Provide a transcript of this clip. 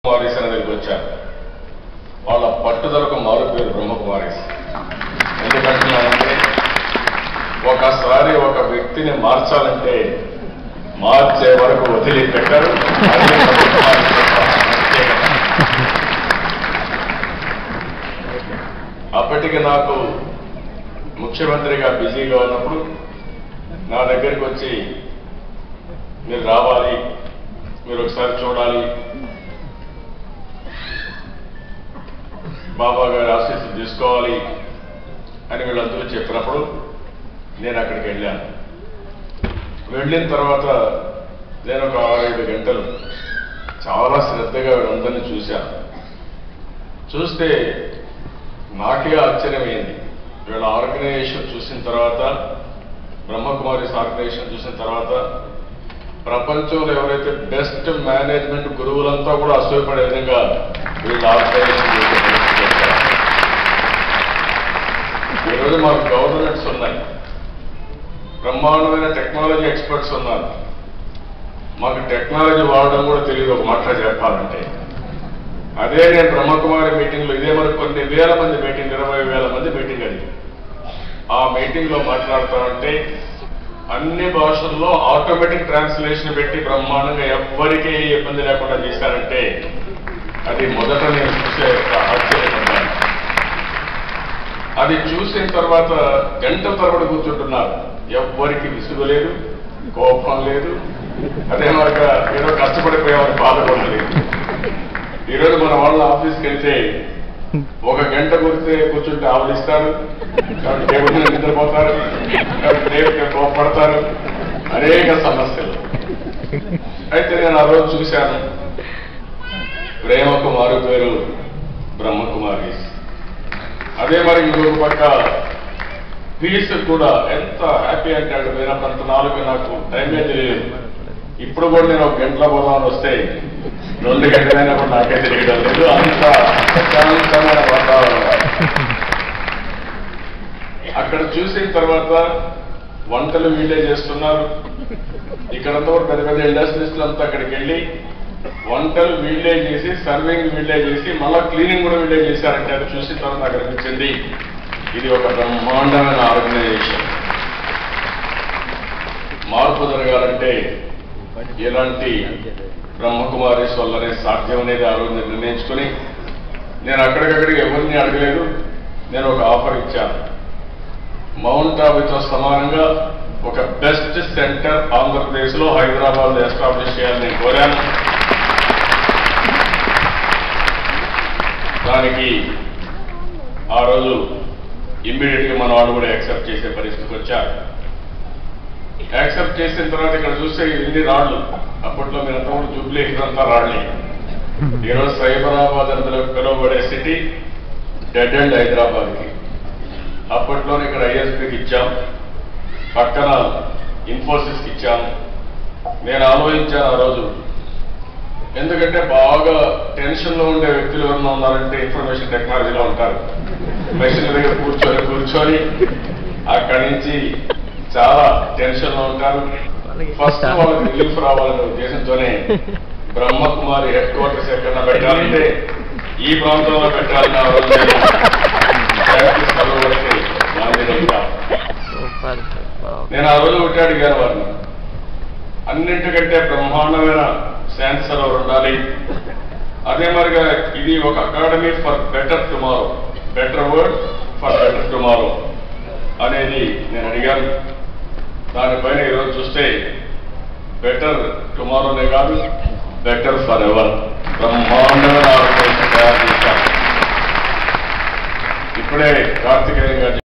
కుమారీస్ అనే దగ్గరికి వచ్చారు వాళ్ళ పట్టుదలకు మారు పేరు బ్రహ్మకుమారీస్ ఎందుకంటున్నానంటే ఒకసారి ఒక వ్యక్తిని మార్చాలంటే మార్చే వరకు వదిలిపెట్టారు అదే బ్రహ్మకుమారీస్ యొక్క ప్రత్యేకత. అప్పటికి నాకు ముఖ్యమంత్రిగా బిజీగా ఉన్నప్పుడు నా దగ్గరికి వచ్చి మీరు రావాలి మీరు ఒకసారి చూడాలి బాబా గారి ఆశీస్సులు తీసుకోవాలి అని వీళ్ళందరూ చెప్పినప్పుడు నేను అక్కడికి వెళ్ళాను వెళ్ళిన తర్వాత నేను ఒక ఆరేడు గంటలు చాలా శ్రద్ధగా వీళ్ళందరినీ చూశాను చూస్తే నాకే ఆశ్చర్యమైంది వీళ్ళ ఆర్గనైజేషన్ చూసిన తర్వాత బ్రహ్మకుమారిస్ ఆర్గనైజేషన్ చూసిన తర్వాత ప్రపంచంలో ఎవరైతే బెస్ట్ మేనేజ్మెంట్ గురువులంతా కూడా అసూయపడే విధంగా వీళ్ళ ఆర్గనైజేషన్ చేసే పరిస్థితి వచ్చారు. ఈరోజు మాకు గవర్నమెంట్స్ ఉన్నాయి బ్రహ్మాండమైన టెక్నాలజీ ఎక్స్పర్ట్స్ ఉన్నారు మాకు టెక్నాలజీ వాడడం కూడా తెలియదు ఒక మాట చెప్పాలంటే అదే నేను బ్రహ్మకుమారి మీటింగ్లో ఇదే మరి కొన్ని వేల మంది మీటింగ్ ఇరవై వేల మంది మీటింగ్ అది ఆ మీటింగ్ లో మాట్లాడుతామంటే అన్ని భాషల్లో ఆటోమేటిక్ ట్రాన్స్లేషన్ పెట్టి బ్రహ్మాండంగా ఎవ్వరికీ ఏ ఇబ్బంది లేకుండా చేశారంటే అది మొదట నేను చూసే ఒక ఆశ్చర్యపడ్డాను అది చూసిన తర్వాత గంటల తరబడి కూర్చుంటున్నారు ఎవ్వరికి విసుగు లేదు కోపం లేదు అదే మరొక ఏదో కష్టపడిపోయేవారు బాధ కూడా లేదు ఈరోజు మన వాళ్ళ ఆఫీస్కి వెళ్తే ఒక గంట కూర్చే కూర్చుంటే ఆవలిస్తారు కాబట్టి టేబుల్ మీద నిద్రపోతారు కాబట్టి టేబుల్ కోపడతారు అనేక సమస్యలు అయితే నేను ఆ రోజు చూశాను ప్రేమకు మారు పేరు బ్రహ్మకుమారి అదే మరి ఇంకొక పక్క పీస్ కూడా ఎంత హ్యాపీ అంటాడు పోయినప్పుడు నాలుగు నాకు టైమే తెలియదు ఇప్పుడు కూడా నేను ఒక గంటలో పోదామని వస్తే రెండు గంటలైనా కూడా నాకే తెలియడం లేదు అంత ప్రశాంతమైన వాతావరణం అక్కడ చూసిన తర్వాత వంటలు వీళ్ళే చేస్తున్నారు ఇక్కడంతా కూడా పెద్ద పెద్ద ఇండస్ట్రీస్లు అంతా అక్కడికి వెళ్ళి వంటలు వీళ్ళే చేసి సర్వింగ్ వీళ్ళే చేసి మళ్ళా క్లీనింగ్ కూడా వీళ్ళే చేశారంటే అది చూసిన తర్వాత నాకు అనిపించింది ఇది ఒక బ్రహ్మాండమైన ఆర్గనైజేషన్ మార్పు జరగాలంటే ఇలాంటి బ్రహ్మకుమారీస్ వల్లనే సాధ్యం అనేది ఆ రోజు నేను నిర్ణయించుకుని నేను అక్కడికక్కడికి ఎవరిని అడగలేదు నేను ఒక ఆఫర్ ఇచ్చాను మౌంట్ ఆబుతో సమానంగా ఒక బెస్ట్ సెంటర్ ఆంధ్రప్రదేశ్ లో హైదరాబాద్ లో ఎస్టాబ్లిష్ చేయాలని నేను కోరాను దానికి ఆ రోజు ఇమ్మీడియట్ గా మన వాళ్ళు కూడా యాక్సెప్ట్ చేసే పరిస్థితికి వచ్చారు యాక్సెప్ట్ చేసిన తర్వాత ఇక్కడ చూస్తే ఇన్ని రాళ్ళు అప్పట్లో మీరంతా కూడా జూబ్లీ హిల్స్ అంతా రాళ్ళే ఈరోజు సైబరాబాద్ అని పిలువ- పిలువబడే సిటీ డెడ్ అండ్ హైదరాబాద్ కి అప్పట్లోనే ఇక్కడ ఐఎస్పీకి ఇచ్చాం పక్కన ఇన్ఫోసిస్ కి ఇచ్చాం నేను ఆలోచించాను ఆ రోజు ఎందుకంటే బాగా టెన్షన్ లో ఉండే వ్యక్తులు ఎవరన్నా ఉన్నారంటే ఇన్ఫర్మేషన్ టెక్నాలజీలో ఉంటారు మెషిన్ దగ్గర కూర్చొని కూర్చొని అక్కడి నుంచి చాలా టెన్షన్ లో ఉంటారు ఫస్ట్ వాళ్ళకి రిలీఫ్ రావాలనే ఉద్దేశంతోనే బ్రహ్మకుమారి హెడ్ క్వార్టర్స్ ఎక్కడ పెట్టాలంటే ఈ ప్రాంతంలో పెట్టాలని ఆ రోజు నేను practice మొదలుపెట్టి దాని మీద ఇంకా సూపర్ సూపర్ నేను ఆ రోజు ఒకటి అడిగాను వారిని అన్నింటికంటే బ్రహ్మాండమైన సెన్సర్ ఉండాలి అదే మరిగా ఇది ఒక academy for better tomorrow better world for better tomorrow అనేది నేను అడిగాను దానిపైన ఈరోజు చూస్తే బెటర్ టుమారోనే కాదు బెటర్ ఫర్ ఎవర్ బ్రహ్మాండ